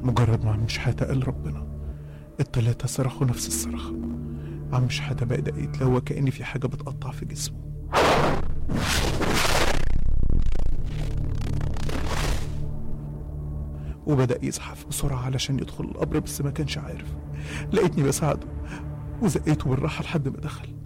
مجرد ما عم شحاتة قال ربنا التلاتة صرخوا نفس الصرخة عم شحاتة بدأ يتلوى كأن في حاجة بتقطع في جسمه وبدأ يزحف بسرعة علشان يدخل القبر بس ما كانش عارف لقيتني بساعده وزقيته بالراحة لحد ما دخل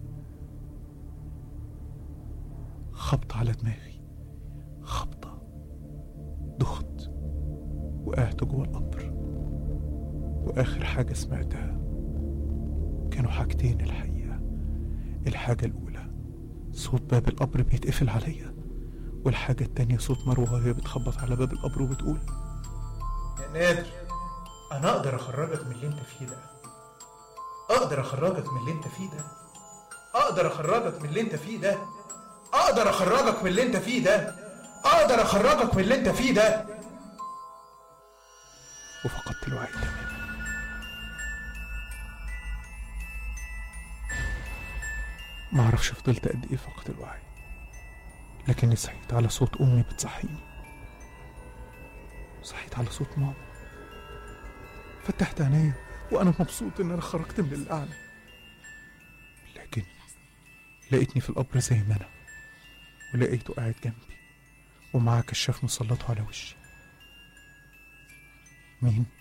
خبطة على دماغي خبطة دخت وقعت جوه القبر وآخر حاجة سمعتها كانوا حاجتين الحقيقة الحاجة الأولى صوت باب القبر بيتقفل عليا والحاجة التانية صوت مروة وهي بتخبط على باب القبر وبتقول يا نادر انا اقدر اخرجك من اللي انت فيه ده اقدر اخرجك من اللي انت فيه ده اقدر اخرجك من اللي انت فيه ده اقدر اخرجك من اللي انت فيه ده اقدر اخرجك من اللي انت فيه ده وفقدت الوعي تماما ما اعرفش فضلت قد ايه فقد الوعي لكني صحيت على صوت امي بتصحيني صحيت على صوت ماما فتحت عينيا وانا مبسوط ان انا خرجت من اللعنه لكن لقيتني في القبر زي ما انا ولقيته قاعد جنبي ومعاه كشاف مسلطه على وشي مين